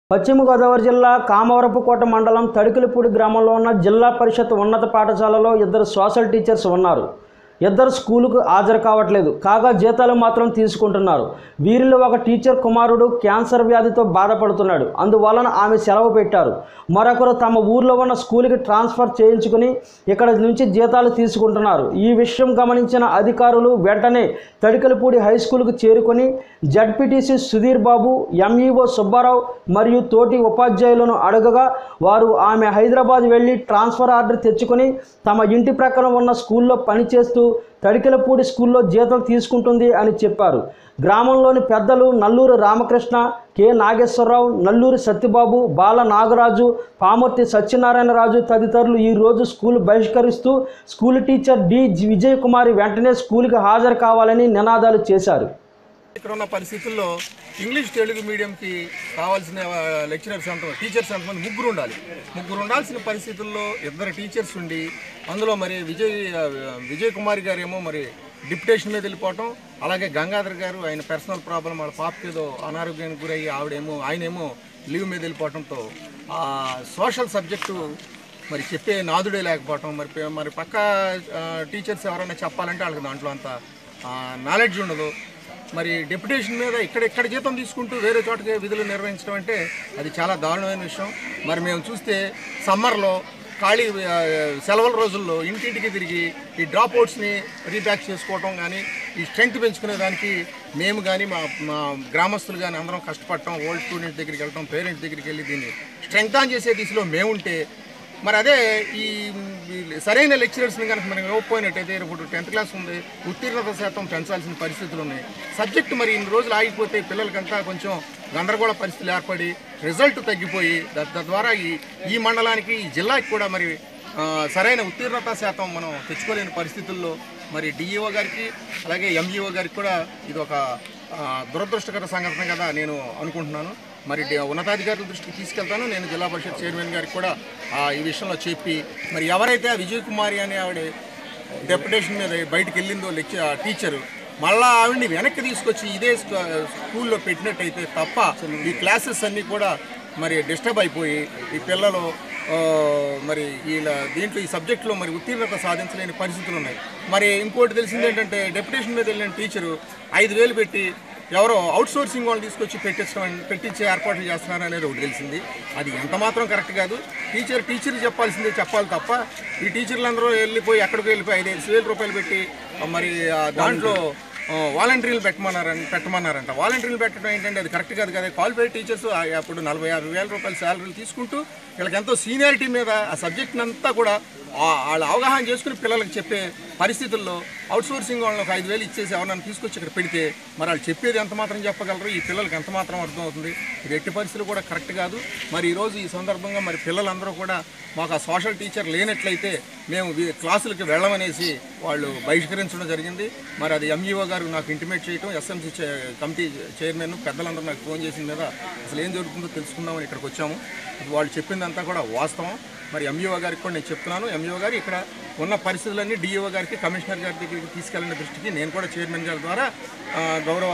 పశ్చిమ గోదావరి జిల్లా కామవరపుకోట మండలం తడికిలిపూడి గ్రామంలో ఉన్న జిల్లా పరిషత్ ఉన్నత పాఠశాలలో ఇద్దరు సోషల్ టీచర్స్ ఉన్నారు ఇద్దరు స్కూలుకు హాజరు కావట్లేదు కాగా జీతాలు మాత్రం తీసుకుంటున్నారు వీరిలో ఒక టీచర్ కుమారుడు క్యాన్సర్ వ్యాధితో బాధపడుతున్నాడు అందువలన ఆమె సెలవు పెట్టారు మరొకరు తమ ఊర్లో ఉన్న స్కూల్కి ట్రాన్స్ఫర్ చేయించుకుని ఇక్కడ నుంచి జీతాలు తీసుకుంటున్నారు ఈ విషయం గమనించిన అధికారులు వెంటనే తడికలపూడి హై స్కూల్కు చేరుకొని జడ్పీటీసీ సుధీర్ బాబు ఎంఈఓ సుబ్బారావు మరియు తోటి ఉపాధ్యాయులను అడగగా వారు ఆమె హైదరాబాద్ వెళ్ళి ట్రాన్స్ఫర్ ఆర్డర్ తెచ్చుకొని తమ ఇంటి ప్రక్కన ఉన్న స్కూల్లో పనిచేస్తూ తడికెలపూడి స్కూల్లో జీతం తీసుకుంటుంది అని చెప్పారు గ్రామంలోని పెద్దలు నల్లూరు రామకృష్ణ కె నాగేశ్వరరావు నల్లూరి సత్యబాబు బాల నాగరాజు పామర్తి సత్యనారాయణరాజు తదితరులు ఈ రోజు స్కూల్ బహిష్కరిస్తూ school teacher D Vijay Kumari వెంటనే స్కూల్కి హాజరు కావాలని నినాదాలు చేశారు ఇక్కడ ఉన్న పరిస్థితుల్లో ఇంగ్లీష్ తెలుగు మీడియంకి కావాల్సిన లెక్చరర్స్ ఎంత టీచర్స్ ఎంతమంది ముగ్గురు ఉండాలి ముగ్గురు ఉండాల్సిన పరిస్థితుల్లో ఇద్దరు టీచర్స్ ఉండి అందులో మరి విజయ్ ఆ, విజయ్ కుమార్ గారు ఏమో మరి డిప్యుటేషన్ మీద వెళ్ళిపోవటం అలాగే గంగాధర్ గారు ఆయన పర్సనల్ ప్రాబ్లం వాళ్ళ పాపకి ఏదో అనారోగ్యానికి గురయ్యి ఆవిడేమో ఆయనేమో లీవ్ మీద వెళ్ళిపోవటంతో ఆ సోషల్ సబ్జెక్టు మరి చెప్పే నాదుడే లేకపోవటం మరి పే- మరి పక్క ఆ, టీచర్స్ ఎవరైనా చెప్పాలంటే వాళ్ళకి దాంట్లో అంత నాలెడ్జ్ ఉండదు మరి డెప్యుటేషన్ మీద ఇక్కడ ఇక్కడ జీతం తీసుకుంటూ వేరే చోటకి విధులు నిర్వహించడం అంటే అది చాలా దారుణమైన విషయం మరి మేము చూస్తే సమ్మర్లో ఖాళీ ఆ, సెలవుల రోజుల్లో ఇంటింటికి తిరిగి ఈ డ్రాప్ అవుట్స్ని రీబ్యాక్ చేసుకోవటం కానీ ఈ స్ట్రెంగ్త్ పెంచుకునే దానికి మేము కానీ మా మా గ్రామస్తులు కానీ అందరం కష్టపడటం ఓల్డ్ స్టూడెంట్స్ దగ్గరికి వెళ్ళటం పేరెంట్స్ దగ్గరికి వెళ్ళి దీన్ని స్ట్రెంగ్త్ ఆన్ చేసే దిశలో మేముంటే మరి అదే ఈ వీళ్ళు సరైన లెక్చరర్స్ని కనుక మనం ఇవ్వకపోయినట్టయితే ఇప్పుడు టెన్త్ క్లాస్ ఉంది ఉత్తీర్ణత శాతం పెంచాల్సిన పరిస్థితులు ఉన్నాయి సబ్జెక్ట్ మరి ఇన్ని రోజులు ఆగిపోతే పిల్లలకంతా కొంచెం గందరగోళ పరిస్థితులు ఏర్పడి రిజల్ట్ తగ్గిపోయి ద- తద్వారా ఈ ఈ మండలానికి ఈ జిల్లాకి కూడా మరి ఆ, సరైన ఉత్తీర్ణత శాతం మనం తెచ్చుకోలేని పరిస్థితుల్లో మరి డిఈఓ గారికి అలాగే ఎంఈఓ గారికి కూడా ఇది ఒక ఆ, దురదృష్టకర సంఘటన కదా నేను అనుకుంటున్నాను మరి డి- ఉన్నతాధికారుల దృష్టికి తీసుకెళ్తాను నేను జిల్లా పరిషత్ చైర్మన్ గారికి కూడా ఆ, ఈ విషయంలో చెప్పి మరి ఎవరైతే ఆ విజయ్ కుమారి అనే ఆవిడ డెప్యుటేషన్ మీద బయటికి వెళ్ళిందో లెక్చర్ ఆ టీచరు మళ్ళా ఆవిడ్ని వెనక్కి తీసుకొచ్చి ఇదే స్కూ- స్కూల్లో పెట్టినట్టయితే తప్ప ఈ క్లాసెస్ అన్నీ కూడా మరి డిస్టర్బ్ అయిపోయి ఈ పిల్లలు ఆ, మరి వీళ్ళ దీంట్లో ఈ సబ్జెక్టులో మరి ఉత్తీర్ణత సాధించలేని పరిస్థితులు ఉన్నాయి మరి ఇంకోటి తెలిసింది ఏంటంటే డెప్యుటేషన్ మీద వెళ్ళిన టీచరు ఐదు వేలు పెట్టి ఎవరో అవుట్ సోర్సింగ్ వాళ్ళు తీసుకొచ్చి పెట్టించడం పెట్టించే ఏర్పాట్లు చేస్తున్నారు అనేది ఒకటి తెలిసింది అది ఎంత మాత్రం కరెక్ట్ కాదు టీచర్ టీచర్ చెప్పాల్సిందే చెప్పాలి తప్ప ఈ టీచర్లు అందరూ వెళ్ళిపోయి ఎక్కడికి వెళ్ళిపోయి ఐదు ఐదు వేల రూపాయలు పెట్టి ఆ, మరి ఆ దాంట్లో వాలంటీర్లు పెట్టమన్నారని పెట్టమన్నారంట వాలంటీర్లు పెట్టడం ఏంటంటే అది కరెక్ట్ కాదు కదా క్వాలిఫైడ్ టీచర్స్ అప్పుడు నలభై యాభై వేల రూపాయల శాలరీలు తీసుకుంటూ వీళ్ళకి ఎంతో సీనియారిటీ మీద ఆ సబ్జెక్ట్ని అంతా కూడా ఆ- వాళ్ళ అవగాహన చేసుకుని పిల్లలకు చెప్పే పరిస్థితుల్లో అవుట్ సోర్సింగ్ వాళ్ళని ఒక ఐదు వేలు ఇచ్చేసి ఎవరైనా తీసుకొచ్చి ఇక్కడ పెడితే మరి వాళ్ళు చెప్పేది ఎంత మాత్రం చెప్పగలరు ఈ పిల్లలకి ఎంత మాత్రం అర్థమవుతుంది ఇది ఎట్టి పరిస్థితులు కూడా కరెక్ట్ కాదు మరి ఈరోజు ఈ సందర్భంగా మరి పిల్లలందరూ కూడా మాకు ఆ సోషల్ టీచర్ లేనట్లయితే మేము వీ- క్లాసులకి వెళ్ళమనేసి వాళ్ళు బహిష్కరించడం జరిగింది మరి అది ఎంఈఓ గారు నాకు ఇంటిమేట్ చేయడం ఎస్ఎంసీ కమిటీ చైర్మన్ పెద్దలందరూ నాకు ఫోన్ చేసిన మీద అసలు ఏం జరుగుతుందో తెలుసుకుందామని ఇక్కడికి వచ్చాము వాళ్ళు చెప్పిందంతా కూడా వాస్తవం మరి ఎంఈఓ గారికి కూడా నేను చెప్తున్నాను ఎంఈఓ గారు ఇక్కడ ఉన్న పరిస్థితులన్నీ డిఈఓ గారికి కమిషనర్ గారి దగ్గరికి తీసుకెళ్ళిన దృష్టికి నేను కూడా చైర్మన్ గారి ద్వారా ఆ, గౌరవ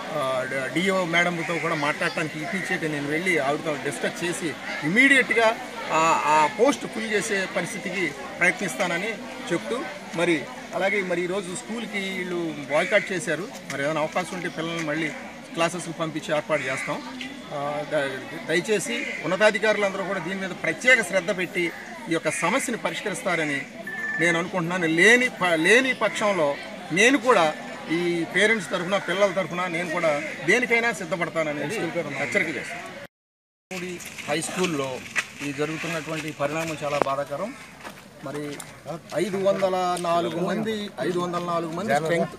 డిఓ మేడంతో కూడా మాట్లాడటానికి ఇప్పించేటి నేను వెళ్ళి ఆవిడతో డిస్కస్ చేసి ఇమీడియట్గా ఆ పోస్ట్ ఫిల్ చేసే పరిస్థితికి ప్రయత్నిస్తానని చెప్తూ మరి అలాగే మరి ఈరోజు స్కూల్కి వీళ్ళు బాయ్కాట్ చేశారు మరి ఏదైనా అవకాశం ఉంటే పిల్లల్ని మళ్ళీ క్లాసెస్కి పంపించి ఏర్పాటు చేస్తాం ఆ, ద- దయచేసి ఉన్నతాధికారులందరూ కూడా దీని మీద ప్రత్యేక శ్రద్ధ పెట్టి ఈ యొక్క సమస్యని పరిష్కరిస్తారని నేను అనుకుంటున్నాను లేని ప- లేని పక్షంలో నేను కూడా ఈ పేరెంట్స్ తరఫున పిల్లల తరఫున నేను కూడా దేనికైనా సిద్ధపడతాననేది హెచ్చరిక చేస్తాను మూడి హై స్కూల్లో ఈ జరుగుతున్నటువంటి పరిణామం చాలా బాధాకరం మరి ఐదు వందల నాలుగు మంది ఐదు వందల నాలుగు మంది స్ట్రెంగ్త్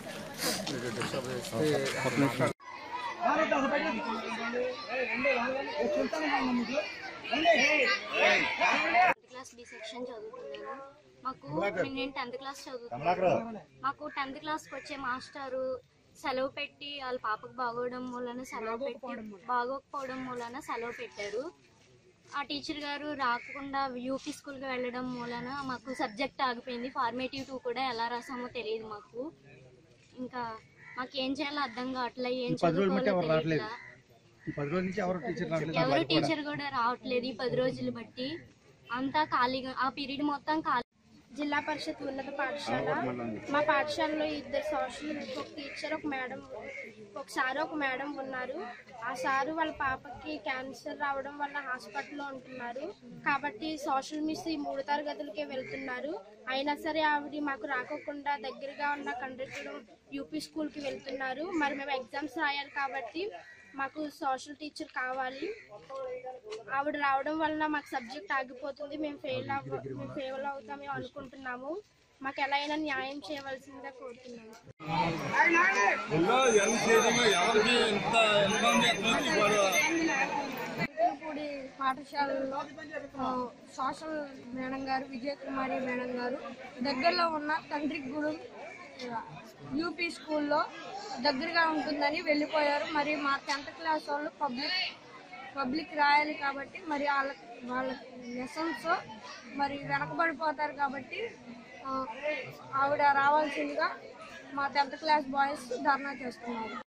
క్లాస్ బి సెక్షన్ చదువుతున్నాను మాకు నేను టెన్త్ క్లాస్ చదువుతున్నాను మాకు టెన్త్ క్లాస్కి వచ్చే మాస్టారు సెలవు పెట్టి వాళ్ళ పాపకు బాగోవడం మూలన సెలవు పెట్టి బాగోకపోవడం మూలన సెలవు పెట్టారు ఆ టీచర్ గారు రాకుండా యూపీ స్కూల్కి వెళ్ళడం మూలన మాకు సబ్జెక్ట్ ఆగిపోయింది ఫార్మేటివ్ టూ కూడా ఎలా రాసామో తెలియదు మాకు ఇంకా మాకు ఏం చేయాలో అర్థం కావట్లేదు ఏం చదువుకోవాలో తెలియట్లా పది రోజుల నుంచి ఎవరు టీచర్ ఎవరు టీచర్ కూడా రావట్లేదు ఈ పది రోజులు బట్టి అంతా ఖాళీగా ఆ పీరియడ్ మొత్తం ఖాళీ జిల్లా పరిషత్ ఉన్నత పాఠశాల మా పాఠశాలలో ఇద్దరు సోషల్ ఒక టీచర్ ఒక మేడం ఒక సారు ఒక మేడం ఉన్నారు ఆ సారు వాళ్ళ పాపకి క్యాన్సర్ రావడం వల్ల హాస్పిటల్లో ఉంటున్నారు కాబట్టి సోషల్ మిస్ ఈ మూడు తరగతులకే వెళ్తున్నారు అయినా సరే ఆవిడ మాకు రాకోకుండా దగ్గరగా ఉన్న కండక్టర్ యూపీ స్కూల్కి వెళ్తున్నారు మరి మేము ఎగ్జామ్స్ రాయాలి కాబట్టి మాకు సోషల్ టీచర్ కావాలి ఆవిడ రావడం వల్ల మాకు సబ్జెక్ట్ ఆగిపోతుంది మేము ఫెయిల్ అవ్వ మేము ఫెయిల్ అవుతామేమో అనుకుంటున్నాము మాకు ఎలా అయినా న్యాయం చేయవలసిందిగా కోరుతున్నాము పూడి పాఠశాలలో ఆ, సోషల్ మేడం గారు విజయకుమారి మేడం గారు దగ్గరలో ఉన్న తండ్రిగూడెం ఆ, యూపీ స్కూల్లో దగ్గరగా ఉంటుందని వెళ్ళిపోయారు మరి మా టెన్త్ క్లాస్ వాళ్ళు పబ్లిక్ పబ్లిక్ రాయాలి కాబట్టి మరి వాళ్ళ వాళ్ళ లెసన్స్ మరి వెనకబడిపోతారు కాబట్టి ఆ, ఆవిడ రావాల్సిందిగా మా టెన్త్ క్లాస్ బాయ్స్ ధర్నా చేస్తున్నారు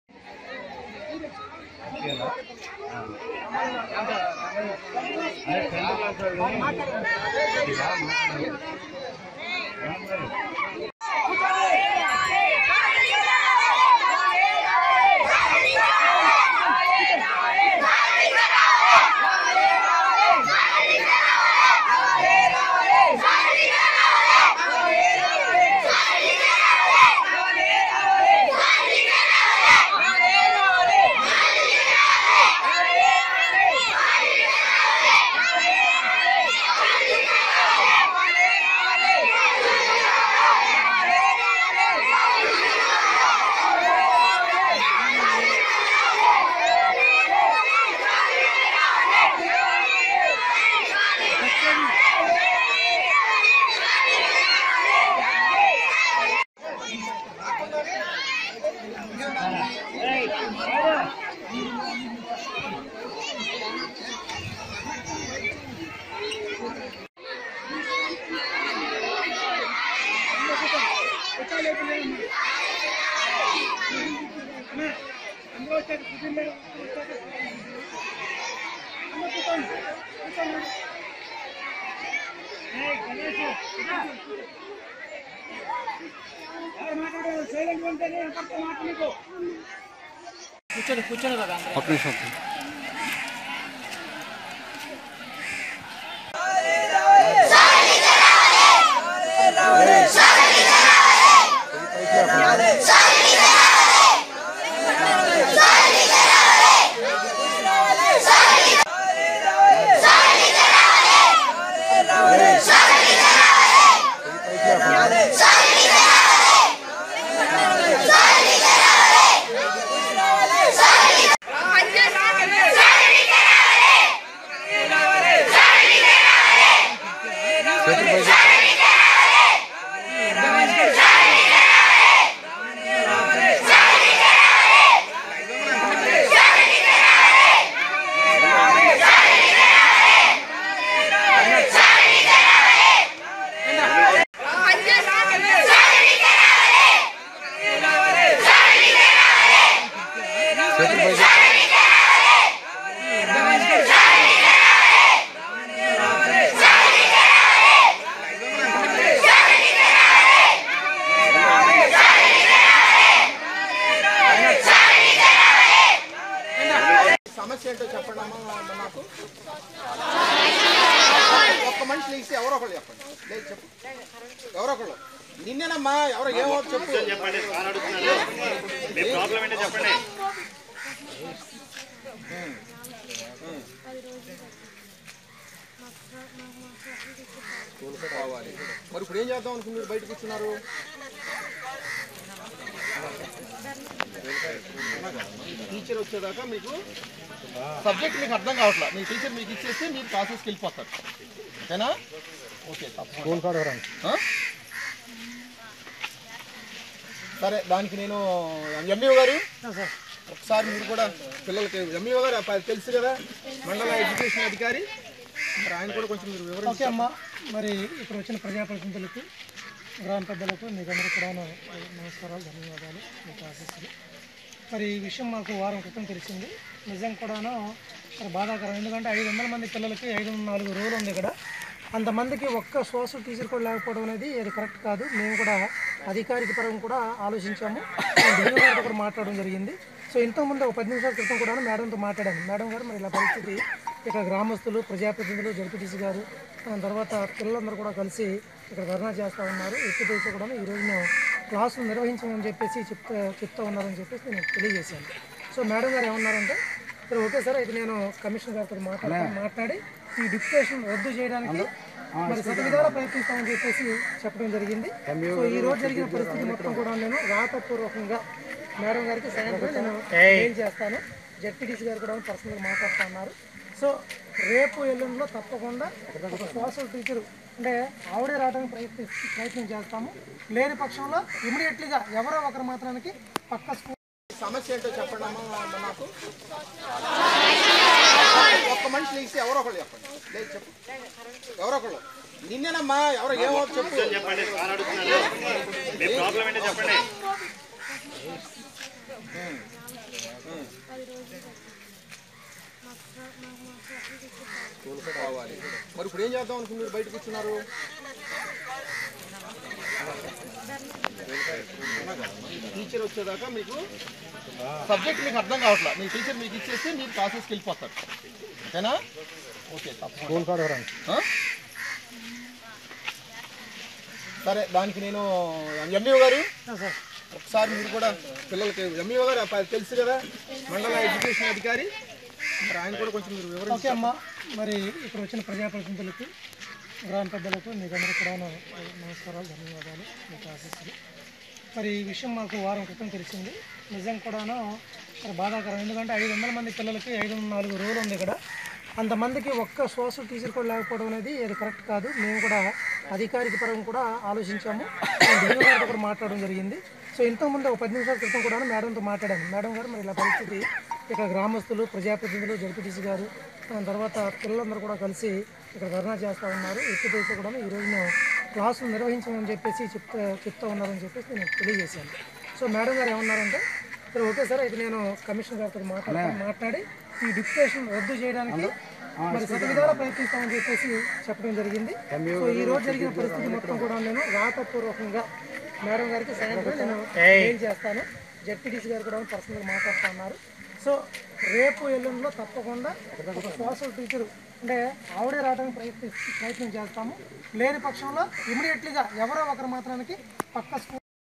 సమస్య ఏంటో చెప్పండి అమ్మా నాకు ఒక్క మనిషి లేచి ఎవరో ఒకళ్ళు చెప్పండి లేదు చెప్పు ఎవరో ఒకళ్ళు నిన్నేనమ్మా ఎవరో ఏమో చెప్పు స్కూల్కి రావాలి మరి ఇప్పుడు ఏం చేద్దాం అనుకుని మీరు బయటకు వచ్చినారు టీచర్ వచ్చేదాకా మీకు సబ్జెక్ట్ మీకు అర్థం కావట్లేదు మీ టీచర్ మీకు ఇచ్చేస్తే మీరు క్లాసెస్కి వెళ్ళిపోతారు ఓకేనా ఓకే తప్పకుండా ఆ? సరే దానికి నేను ఎంఈఓ గారు ఒకసారి మీరు కూడా పిల్లలకి ఎంఈఓ గారు ప- తెలుసు కదా మండల ఎడ్యుకేషన్ అధికారి మరి ఆయన కూడా కొంచెం మీరు ఓకే వివరించి అమ్మ మరి ఇక్కడ వచ్చిన ప్రజాప్రతినిధులకు గ్రామ పెద్దలకు మీకు అందరికీ కూడా నమస్కారాలు ధన్యవాదాలు మీకు ఆశిస్తుంది మరి ఈ విషయం మాకు వారం క్రితం తెలిసింది నిజం కూడాను మరి బాధాకరం ఎందుకంటే ఐదు వందల మంది పిల్లలకి ఐదు వందల నాలుగు రోజులు ఉంది ఇక్కడ అంతమందికి ఒక్క సోషల్ టీచర్ కూడా లేకపోవడం అనేది అది కరెక్ట్ కాదు మేము కూడా అధికారిక పరంగా కూడా ఆలోచించాము డిఓ గారితో కూడా మాట్లాడడం జరిగింది సో ఇంతకుముందు ఒక పది నిమిషాల క్రితం కూడా మేడంతో మాట్లాడాను మేడం గారు మరి ఇలా పరిస్థితి ఇక్కడ గ్రామస్తులు ప్రజాప్రతినిధులు జడ్పీటీసీ గారు ఆ తర్వాత పిల్లలందరూ కూడా కలిసి ఇక్కడ ధర్నా చేస్తూ ఉన్నారు ఎత్తుపైతే కూడా ఈరోజు మేము క్లాసులు నిర్వహించమని చెప్పేసి చెప్తా చెప్తా ఉన్నారని చెప్పేసి నేను తెలియజేశాను సో మేడం గారు ఏమన్నారంటే సరే ఓకే సార్ అయితే నేను కమిషనర్ గారితో మాట్లాడతాను మాట్లాడి ఈ డిప్యుటేషన్ రద్దు చేయడానికి మరి శత విధాలా ప్రయత్నిస్తామని చెప్పేసి చెప్పడం జరిగింది సో ఈ రోజు జరిగిన పరిస్థితి మొత్తం కూడా నేను రాతపూర్వకంగా మేడం గారికి సాయంత్రం నేను ఏం చేస్తాను జడ్పీటీసీ గారు కూడా పర్సనల్గా మాట్లాడుతూ ఉన్నారు సో రేపు ఎల్లుండిలో తప్పకుండా ఒక సోషల్ టీచర్ అంటే ఆవిడే రావడానికి ప్రయత్ని ప్రయత్నం చేస్తాము లేని పక్షంలో ఇమీడియట్లీగా ఎవరో ఒకరు మాత్రానికి పక్క స్కూల్ సమస్య ఏంటో చెప్పండి అమ్మా నాకు ఒక్క మనిషి లేచి ఎవరో ఒకళ్ళు చెప్పండి లేదు చెప్పు ఎవరో ఒకళ్ళు నిన్నేనమ్మా ఎవరో ఏమో చెప్పు స్కూల్కి రావాలి మరి ఇప్పుడు ఏం చేద్దాం అనుకుని మీరు బయట కూర్చున్నారు టీచర్ వచ్చేదాకా మీకు సబ్జెక్ట్ మీకు అర్థం కావట్లేదు మీ టీచర్ మీకు ఇచ్చేస్తే మీరు క్లాసెస్కి వెళ్ళిపోతారు ఓకేనా ఓకే తప్పకుండా ఆ? సరే దానికి నేను ఎంఈఓ గారు ఒకసారి మీరు కూడా పిల్లలకి ఎంఈఓ గారు ప- తెలుసు కదా మండల ఎడ్యుకేషన్ అధికారి మరి ఆయన కూడా కొంచెం మీరు వివరించి ఓకే అమ్మా మరి ఇక్కడ వచ్చిన ప్రజాప్రతినిధులకు గ్రామ పెద్దలకు మీకు అందరికీ కూడా నమస్కారాలు ధన్యవాదాలు మీకు ఆశీస్సులు మరి ఈ విషయం మాకు వారం క్రితం తెలిసింది నిజం కూడాను మరి బాధాకరం ఎందుకంటే ఐదు వందల మంది పిల్లలకి ఐదు వందల నాలుగు రోజులు ఉంది ఇక్కడ అంతమందికి ఒక్క సోషల్ టీచర్ కూడా లేకపోవడం అనేది అది కరెక్ట్ కాదు మేము కూడా అధికారిక పరంగా కూడా ఆలోచించాము డిఓ గారితో కూడా మాట్లాడడం జరిగింది సో ఇంతకుముందు ఒక పది నిమిషాల క్రితం కూడా మేడంతో మాట్లాడాను మేడం గారు మరి ఇలా పరిస్థితి ఇక్కడ గ్రామస్తులు ప్రజాప్రతినిధులు జడ్పీటీసీ గారు ఆ తర్వాత పిల్లలందరూ కూడా కలిసి ఇక్కడ ధర్నా చేస్తూ ఉన్నారు ఎత్తుపైతే కూడా ఈరోజు మేము క్లాసులు నిర్వహించమని చెప్పేసి చెప్తా చెప్తా ఉన్నారని చెప్పేసి నేను తెలియజేశాను సో మేడం గారు ఏమన్నారంటే సరే ఓకే సార్ అయితే నేను కమిషనర్ గారితో మాట్లాడతాను మాట్లాడి ఈ డిప్యుటేషన్ రద్దు చేయడానికి మరి శత విధాలా ప్రయత్నిస్తామని చెప్పేసి చెప్పడం జరిగింది సో ఈ రోజు జరిగిన పరిస్థితి మొత్తం కూడా నేను రాతపూర్వకంగా మేడం గారికి సాయంత్రం నేను ఏం చేస్తాను జడ్పీటీసీ గారు కూడా పర్సనల్గా మాట్లాడుతూ ఉన్నారు సో రేపు ఎల్లుండిలో తప్పకుండా ఒక సోషల్ టీచర్ అంటే ఆవిడే రావడానికి ప్రయత్ని ప్రయత్నం చేస్తాము లేని పక్షంలో ఇమీడియట్లీగా ఎవరో ఒకరు మాత్రానికి పక్క స్కూల్